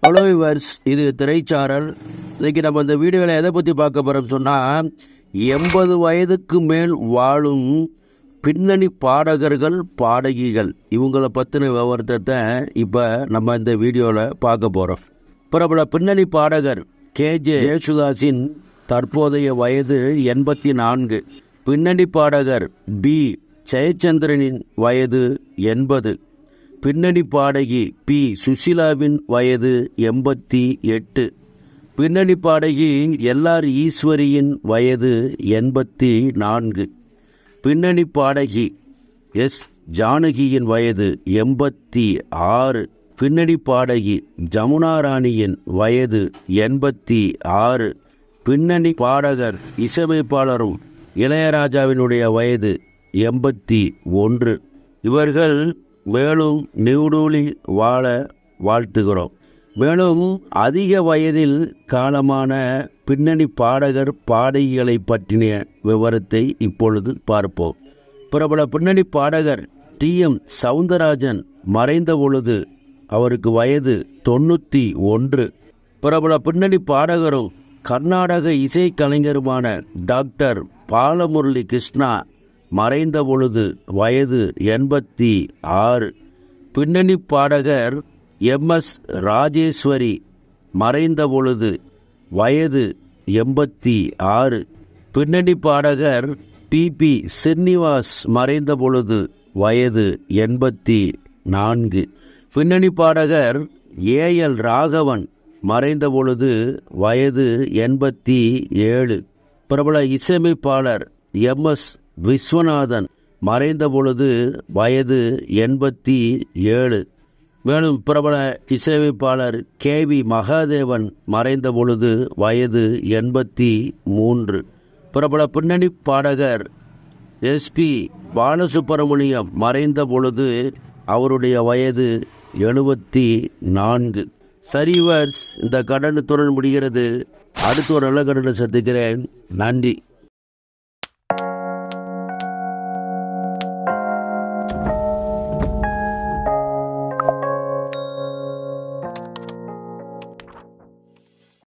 hello viewers இது திரைச்சாரல் இன்னைக்கு நம்ம இந்த வீடியோவில் எதை பற்றி பார்க்க போகிறோம் சொன்னால் எண்பது வயதுக்கு மேல் வாழும் பின்னணி பாடகர்கள் பாடகிகள் இவங்கள பற்றின விவரத்தை இப்போ நம்ம இந்த வீடியோவில் பார்க்க போகிறோம் பிரபல பின்னணி பாடகர் கேஜே ஜெயசுதாஸின் தற்போதைய வயது எண்பத்தி நான்கு பின்னணி பாடகர் பி ஜெயச்சந்திரனின் வயது எண்பது பின்னணி பாடகி பி சுசிலாவின் வயது எண்பத்தி எட்டு பின்னணி பாடகி எல்ஆர் ஈஸ்வரியின் வயது எண்பத்தி நான்கு பின்னணி பாடகி எஸ் ஜானகியின் வயது எண்பத்தி ஆறு பின்னணி பாடகி ஜமுனா ராணியின் வயது எண்பத்தி ஆறு பின்னணி பாடகர் இசையமைப்பாளரும் இளையராஜாவினுடைய வயது எண்பத்தி ஒன்று இவர்கள் மேலும் நிவுடூலி வாழ வாழ்த்துகிறோம் மேலும் அதிக வயதில் காலமான பின்னணி பாடகர் பாடகிகளை பற்றின விவரத்தை இப்பொழுது பார்ப்போம் பிரபல பின்னணி பாடகர் டி எம் சவுந்தரராஜன் மறைந்த பொழுது அவருக்கு வயது தொண்ணூற்றி ஒன்று பிரபல பின்னணி பாடகரும் கர்நாடக இசைக்கலைஞருமான டாக்டர் பாலமுரளி கிருஷ்ணா மறைந்த பொழுது வயது எண்பத்தி ஆறு பின்னணி பாடகர் எம் எஸ் ராஜேஸ்வரி மறைந்த பொழுது வயது எண்பத்தி ஆறு பின்னணி பாடகர் பி பி ஸ்ரீனிவாஸ் மறைந்த பொழுது வயது எண்பத்தி நான்கு பின்னணி பாடகர் ஏ எல் ராகவன் மறைந்த பொழுது வயது எண்பத்தி ஏழு பிரபல இசையமைப்பாளர் எம் எஸ் விஸ்வநாதன் மறைந்த பொழுது வயது எண்பத்தி ஏழு மேலும் பிரபல இசையமைப்பாளர் கே வி மகாதேவன் மறைந்த பொழுது வயது எண்பத்தி மூன்று பிரபல பின்னணி பாடகர் எஸ்பி பாலசுப்பிரமணியம் மறைந்த பொழுது அவருடைய வயது எழுபத்தி நான்கு சரிவர்ஸ் இந்த கடனுத்துடன் முடிகிறது அடுத்த ஒரு நல்ல கடனை சந்திக்கிறேன் நன்றி